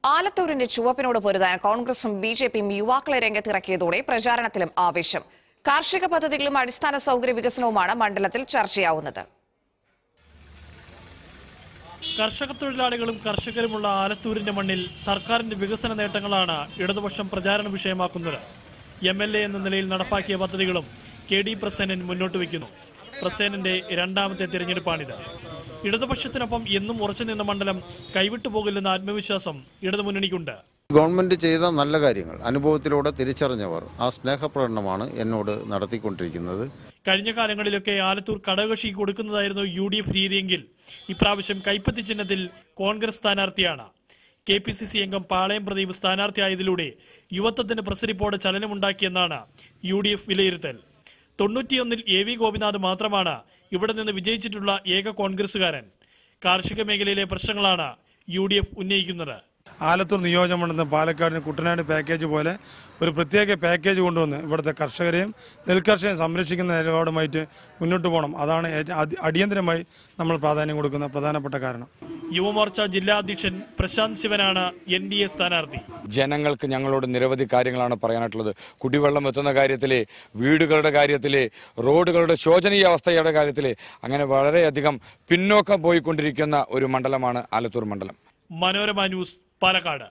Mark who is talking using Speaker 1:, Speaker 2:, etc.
Speaker 1: ആലത്തൂരിന്റെ ചുവപ്പിനോട് പൊരുതാൻ കോൺഗ്രസും B J പിയും യുവാക്കളെ രംഗത്തിറക്കിയതോടെ പ്രചാരണത്തിലും ആവേശം കാർഷിക പദ്ധതികളും അടിസ്ഥാന സൗകര്യ വികസനവുമാണ് മണ്ഡലത്തിൽ ചർച്ചയാവുന്നത്
Speaker 2: കർഷക തൊഴിലാളികളും കർഷകരുമുള്ള ആലത്തൂരിന്റെ മണ്ണിൽ സർക്കാരിന്റെ വികസന നേട്ടങ്ങളാണ് ഇടതുപക്ഷം പ്രചാരണ വിഷയമാക്കുന്നത് എം എൽ എ എന്ന നിലയിൽ നടപ്പാക്കിയ പദ്ധതികളും കെ ഡി പ്രസേനൻ മുന്നോട്ട് വയ്ക്കുന്നു പ്രസേനന്റെ രണ്ടാമത്തെ തിരഞ്ഞെടുപ്പാണിത് ഇടതുപക്ഷത്തിനൊപ്പം എന്നും ഉറച്ചു നിന്ന മണ്ഡലം കൈവിട്ടു പോകില്ലെന്ന ആത്മവിശ്വാസം ഇടതുമുന്നണിക്കുണ്ട്
Speaker 3: ഗവൺമെന്റ് ചെയ്ത നല്ല കാര്യങ്ങൾ അനുഭവത്തിലൂടെ തിരിച്ചറിഞ്ഞവർ ആ സ്നേഹപ്രകടനമാണ് എന്നോട് നടത്തിക്കൊണ്ടിരിക്കുന്നത്
Speaker 2: കഴിഞ്ഞ കാലങ്ങളിലൊക്കെ ആലത്തൂർ ഘടകകക്ഷി കൊടുക്കുന്നതായിരുന്നു യു ഡി എഫ് രീതിയെങ്കിൽ ഇപ്രാവശ്യം കൈപ്പത്തി ചിഹ്നത്തിൽ കോൺഗ്രസ് സ്ഥാനാർത്ഥിയാണ് കെ പി സി സി അംഗം പാളയം പ്രദീപ് സ്ഥാനാർത്ഥിയായതിലൂടെ യുവത്വത്തിന് പ്രസരിപ്പോടെ ചലനമുണ്ടാക്കിയെന്നാണ് യു ഡി എഫ് വിലയിരുത്തൽ തൊണ്ണൂറ്റിയൊന്നിൽ എ വി ഗോപിനാഥ് മാത്രമാണ് ഇവിടെ നിന്ന് വിജയിച്ചിട്ടുള്ള ഏക കോൺഗ്രസുകാരൻ കാർഷിക മേഖലയിലെ പ്രശ്നങ്ങളാണ് യു ഡി എഫ് ഉന്നയിക്കുന്നത്
Speaker 4: ആലത്തൂർ നിയോജകമണ്ഡലത്തിൽ പാലക്കാടിന് കുട്ടനാട് പാക്കേജ് പോലെ ഒരു പ്രത്യേക പാക്കേജ് കൊണ്ടുവന്ന് ഇവിടുത്തെ കർഷകരെയും നെൽകർഷകരെയും സംരക്ഷിക്കുന്ന നിലപാടുമായിട്ട് മുന്നോട്ട് പോകണം അതാണ് ഏറ്റവും അടി- അടിയന്തരമായി നമ്മൾ പ്രാധാന്യം കൊടുക്കുന്ന പ്രധാനപ്പെട്ട കാരണം
Speaker 2: യുവമോർച്ച ജില്ലാ അധ്യക്ഷൻ പ്രശാന്ത് ശിവനാണ് എൻ ഡി എ സ്ഥാനാർത്ഥി
Speaker 5: ജനങ്ങൾക്ക് ഞങ്ങളോട് നിരവധി കാര്യങ്ങളാണ് പറയാനായിട്ടുള്ളത് കുടിവെള്ളം എത്തുന്ന കാര്യത്തിലെ വീടുകളുടെ കാര്യത്തിലെ റോഡുകളുടെ ശോചനീയ അവസ്ഥയുടെ കാര്യത്തിലെ അങ്ങനെ വളരെയധികം പിന്നോക്കം പോയിക്കൊണ്ടിരിക്കുന്ന ഒരു മണ്ഡലമാണ് ആലത്തൂർ മണ്ഡലം
Speaker 2: മനോരമ ന്യൂസ് പാലക്കാട്